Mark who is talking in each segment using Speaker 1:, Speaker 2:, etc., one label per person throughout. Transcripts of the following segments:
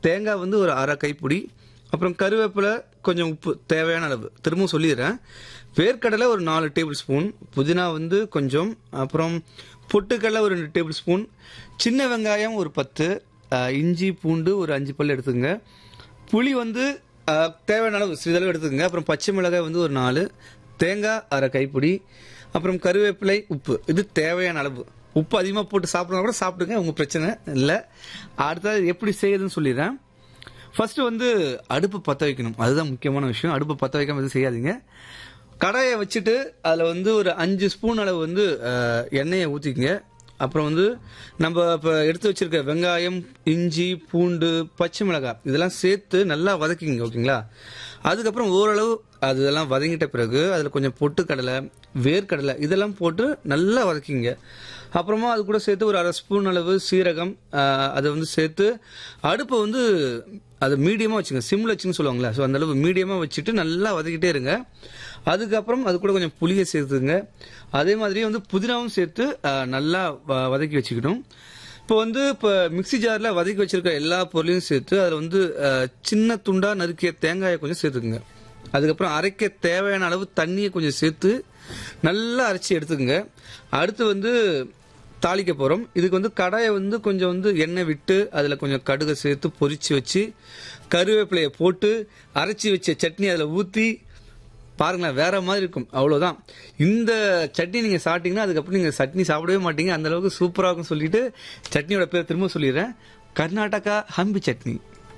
Speaker 1: தேங்காய் வந்து ஒரு அரை கைப்பிடி அப்புறம் கருவேப்பிலை கொஞ்சம் உப்பு தேவையான அளவு திரும்பவும் சொல்லிடுறேன் வேர்க்கடலை ஒரு நாலு டேபிள் ஸ்பூன் புதினா வந்து கொஞ்சம் அப்புறம் பொட்டுக்கடலை ஒரு ரெண்டு டேபிள் ஸ்பூன் சின்ன வெங்காயம் ஒரு பத்து அஹ், இஞ்சி பூண்டு ஒரு அஞ்சு பல் எடுத்துங்க புளி வந்து அஹ், தேவையான அளவு சிறிதளவு எடுத்துக்கங்க அப்புறம் பச்சை மிளகாய் வந்து ஒரு நாலு தேங்காய் அரை கைப்பிடி அப்புறம் கருவேப்பிலை உப்பு இது தேவையான அளவு உப்பு அதிகமாக போட்டு சாப்பிட்றதா கூட சாப்பிடுங்க உங்க பிரச்சனை இல்லை அடுத்தது எப்படி செய்யுதுன்னு சொல்லிடுறேன் ஃபர்ஸ்ட் வந்து அடுப்பு பற்ற வைக்கணும் அதுதான் முக்கியமான விஷயம் அடுப்பு பற்ற வைக்காம எதுவும் செய்யாதீங்க கடாயை வச்சுட்டு அதில் வந்து ஒரு அஞ்சு ஸ்பூன் அளவு வந்து அஹ், எண்ணெயை ஊற்றிக்கங்க அப்புறம் வந்து நம்ம இப்போ எடுத்து வச்சிருக்க வெங்காயம் இஞ்சி பூண்டு பச்சை மிளகாய் இதெல்லாம் சேர்த்து நல்லா வதக்கிங்க ஓகேங்களா அதுக்கப்புறம் ஓரளவு அது இதெல்லாம் வதங்கிட்ட பிறகு அதில் கொஞ்சம் பொட்டுக்கடலை வேர்க்கடலை இதெல்லாம் போட்டு நல்லா வதக்கிங்க அப்புறமா அது கூட சேர்த்து ஒரு அரை ஸ்பூன் அளவு சீரகம் ஆஹ், அதை வந்து சேர்த்து அடுப்பை வந்து அது மீடியமாக வச்சுங்க சிம்ல வச்சுன்னு சொல்லுவாங்களே ஸோ அந்த அளவு மீடியமாக வச்சுட்டு நல்லா வதக்கிட்டே இருங்க அதுக்கப்புறம் அது கூட கொஞ்சம் புளியை சேர்த்துங்க அதே மாதிரி வந்து புதினாவும் சேர்த்து ஆஹ், நல்லா வ- வதக்கி வச்சுக்கணும் இப்போ வந்து இப்போ மிக்ஸி ஜாரில் வதக்கி வச்சிருக்க எல்லா பொருளையும் சேர்த்து அதில் வந்து ஆஹ், சின்ன துண்டா நறுக்கிய தேங்காயை கொஞ்சம் சேர்த்துக்குங்க அதுக்கப்புறம் அரைக்க தேவையான அளவு தண்ணியை கொஞ்சம் சேர்த்து நல்லா அரைச்சி எடுத்துக்கங்க அடுத்து வந்து தாளிக்க போகிறோம் இதுக்கு வந்து கடாயை வந்து கொஞ்சம் வந்து எண்ணெய் விட்டு அதில் கொஞ்சம் கடுகை சேர்த்து பொரிச்சு வச்சு கருவேப்பிலையை போட்டு அரைச்சி வச்ச சட்னி அதில் ஊற்றி பாருங்களேன் வேற மாதிரி இருக்கும் அவ்வளவுதான் இந்த சட்னி நீங்க சாப்பிட்டீங்கன்னா அதுக்கப்புறம் நீங்க சட்னி சாப்பிடவே மாட்டீங்க அந்த அளவுக்கு சூப்பரா இருக்கும் சொல்லிட்டு சட்னியோட பேர் திரும்ப சொல்லிடுறேன் கர்நாடகா ஹம்பி சட்னி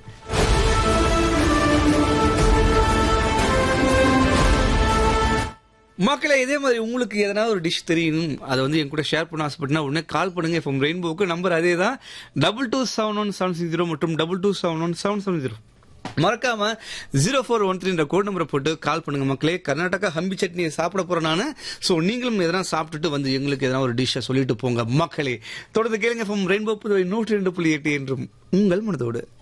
Speaker 1: மக்களே இதே மாதிரி உங்களுக்கு எதனா ஒரு டிஷ் தெரியணும் அதை வந்து என் கூட ஷேர் பண்ண ஆசைப்பட்டுனா உடனே கால் பண்ணுங்க இப்போ ரெயின்போக்கு நம்பர் அதே தான் double two seven one seven six zero மற்றும் double two seven one seven seven zero மறக்காம ஜீரோ ஃபோர் ஒன் த்ரீன்ற கோட் நம்பரை போட்டு கால் பண்ணுங்க மக்களே கர்நாடகா ஹம்பி சட்னியை சாப்பிட போறேன் நானு ஸோ நீங்களும் எதனா சாப்பிட்டுட்டு வந்து எங்களுக்கு எதனா ஒரு டிஷ்ஷை சொல்லிட்டு போங்க மக்களே தொடர்ந்து கேளுங்க ஃப்ரம் ரெயின்போ புதுவை நூற்றி ரெண்டு புள்ளி எட்டு என்றும் உங்கள் மனதோடு